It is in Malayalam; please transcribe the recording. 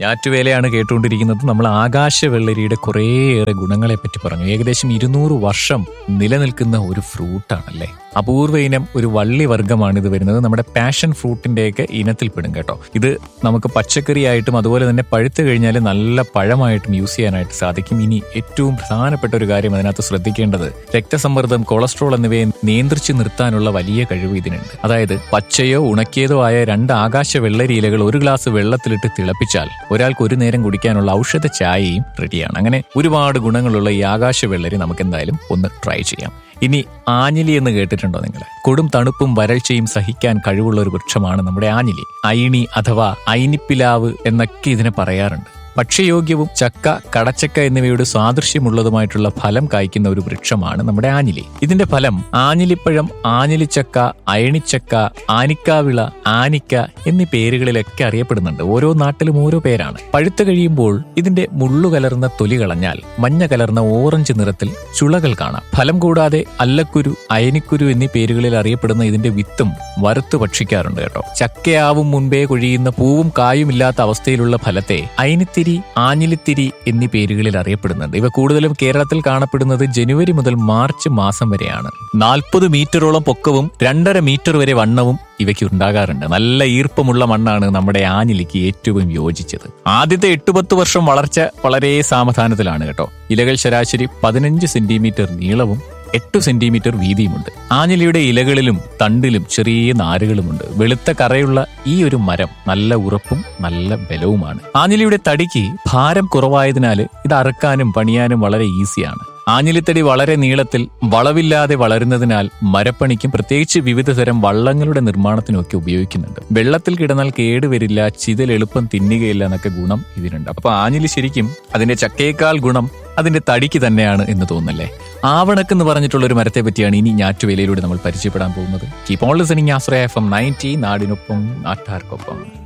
ഞാറ്റുവേലയാണ് കേട്ടുകൊണ്ടിരിക്കുന്നത് നമ്മൾ ആകാശവെള്ളരിയുടെ കുറേയേറെ ഗുണങ്ങളെ പറ്റി പറഞ്ഞു ഏകദേശം ഇരുന്നൂറ് വർഷം നിലനിൽക്കുന്ന ഒരു ഫ്രൂട്ടാണല്ലേ അപൂർവ ഇനം ഒരു വള്ളി വർഗ്ഗമാണ് ഇത് വരുന്നത് നമ്മുടെ പാഷൻ ഫ്രൂട്ടിന്റെയൊക്കെ ഇനത്തിൽപ്പെടും കേട്ടോ ഇത് നമുക്ക് പച്ചക്കറിയായിട്ടും അതുപോലെ തന്നെ പഴുത്തു കഴിഞ്ഞാൽ നല്ല പഴമായിട്ടും യൂസ് ചെയ്യാനായിട്ട് സാധിക്കും ഇനി ഏറ്റവും പ്രധാനപ്പെട്ട ഒരു കാര്യം അതിനകത്ത് ശ്രദ്ധിക്കേണ്ടത് രക്തസമ്മർദ്ദം കൊളസ്ട്രോൾ എന്നിവയെ നിയന്ത്രിച്ചു നിർത്താനുള്ള വലിയ കഴിവ് ഇതിനുണ്ട് അതായത് പച്ചയോ ഉണക്കിയതോ ആയ രണ്ട് ആകാശ വെള്ളരി ഇലകൾ ഒരു ഗ്ലാസ് വെള്ളത്തിലിട്ട് തിളപ്പിച്ചാൽ ഒരാൾക്ക് ഒരു നേരം കുടിക്കാനുള്ള ഔഷധ ചായയും റെഡിയാണ് അങ്ങനെ ഒരുപാട് ഗുണങ്ങളുള്ള ഈ ആകാശ വെള്ളരി നമുക്ക് എന്തായാലും ഒന്ന് ട്രൈ ചെയ്യാം ഇനി ആഞ്ഞിലി എന്ന് കേട്ടിട്ടുണ്ടോ നിങ്ങൾ കൊടും തണുപ്പും വരൾച്ചയും സഹിക്കാൻ കഴിവുള്ള ഒരു വൃക്ഷമാണ് നമ്മുടെ ആഞ്ഞിലി അയിണി അഥവാ അയിനിപ്പിലാവ് എന്നൊക്കെ ഇതിനെ പറയാറുണ്ട് ഭക്ഷ്യയോഗ്യവും ചക്ക കടച്ചക്ക എന്നിവയുടെ സാദൃശ്യമുള്ളതുമായിട്ടുള്ള ഫലം കായ്ക്കുന്ന ഒരു വൃക്ഷമാണ് നമ്മുടെ ആഞ്ഞിലി ഇതിന്റെ ഫലം ആഞ്ഞിലിപ്പഴം ആഞ്ഞിലിച്ചക്ക അയണിച്ചക്ക ആനിക്കാവിള ആനിക്ക എന്നീ പേരുകളിലൊക്കെ അറിയപ്പെടുന്നുണ്ട് ഓരോ നാട്ടിലും ഓരോ പേരാണ് പഴുത്തു കഴിയുമ്പോൾ ഇതിന്റെ മുള്ളു കലർന്ന തൊലി കളഞ്ഞാൽ മഞ്ഞ കലർന്ന ഓറഞ്ച് നിറത്തിൽ ചുളകൾ കാണാം ഫലം കൂടാതെ അല്ലക്കുരു അയനിക്കുരു എന്നീ പേരുകളിൽ അറിയപ്പെടുന്ന ഇതിന്റെ വിത്തും വറുത്തു ഭക്ഷിക്കാറുണ്ട് കേട്ടോ ചക്കയാവും മുൻപേ കൊഴിയുന്ന പൂവും കായും ഇല്ലാത്ത അവസ്ഥയിലുള്ള ഫലത്തെ അയിനിത്തിരി ആഞ്ഞിലിത്തിരി എന്നീ പേരുകളിൽ അറിയപ്പെടുന്നുണ്ട് ഇവ കൂടുതലും കേരളത്തിൽ കാണപ്പെടുന്നത് ജനുവരി മുതൽ മാർച്ച് മാസം വരെയാണ് നാൽപ്പത് മീറ്ററോളം പൊക്കവും രണ്ടര മീറ്റർ വരെ വണ്ണവും ഇവയ്ക്ക് ഉണ്ടാകാറുണ്ട് നല്ല ഈർപ്പമുള്ള മണ്ണാണ് നമ്മുടെ ആഞ്ഞിലിക്ക് ഏറ്റവും യോജിച്ചത് ആദ്യത്തെ എട്ട് പത്ത് വർഷം വളർച്ച വളരെ സാവധാനത്തിലാണ് കേട്ടോ ഇലകൾ ശരാശരി പതിനഞ്ച് സെന്റിമീറ്റർ നീളവും എട്ട് സെന്റിമീറ്റർ വീതിയുമുണ്ട് ആഞ്ഞിലിയുടെ ഇലകളിലും തണ്ടിലും ചെറിയ നാരുകളുമുണ്ട് വെളുത്ത കറയുള്ള ഈ ഒരു മരം നല്ല ഉറപ്പും നല്ല ബലവുമാണ് ആഞ്ഞിലിയുടെ തടിക്ക് ഭാരം കുറവായതിനാൽ ഇത് അറുക്കാനും പണിയാനും വളരെ ഈസിയാണ് ആഞ്ഞിലിത്തടി വളരെ നീളത്തിൽ വളവില്ലാതെ വളരുന്നതിനാൽ മരപ്പണിക്കും പ്രത്യേകിച്ച് വിവിധ തരം വള്ളങ്ങളുടെ നിർമ്മാണത്തിനും ഒക്കെ ഉപയോഗിക്കുന്നുണ്ട് വെള്ളത്തിൽ കിടന്നാൽ കേടുവരില്ല ചിതൽ എളുപ്പം തിന്നുകയില്ല എന്നൊക്കെ ഗുണം ഇതിനുണ്ട് അപ്പൊ ആഞ്ഞിലി ശരിക്കും അതിന്റെ ചക്കയേക്കാൾ ഗുണം അതിന്റെ തടിക്ക് തന്നെയാണ് എന്ന് തോന്നുന്നല്ലേ ആവണക്ക് എന്ന് പറഞ്ഞിട്ടുള്ള ഒരു മരത്തെ പറ്റിയാണ് ഇനി ഞാറ്റുവേലയിലൂടെ നമ്മൾ പരിചയപ്പെടാൻ പോകുന്നത് keep on listening Ashraya F M ninety നാടിനൊപ്പം നാട്ടാർക്കൊപ്പം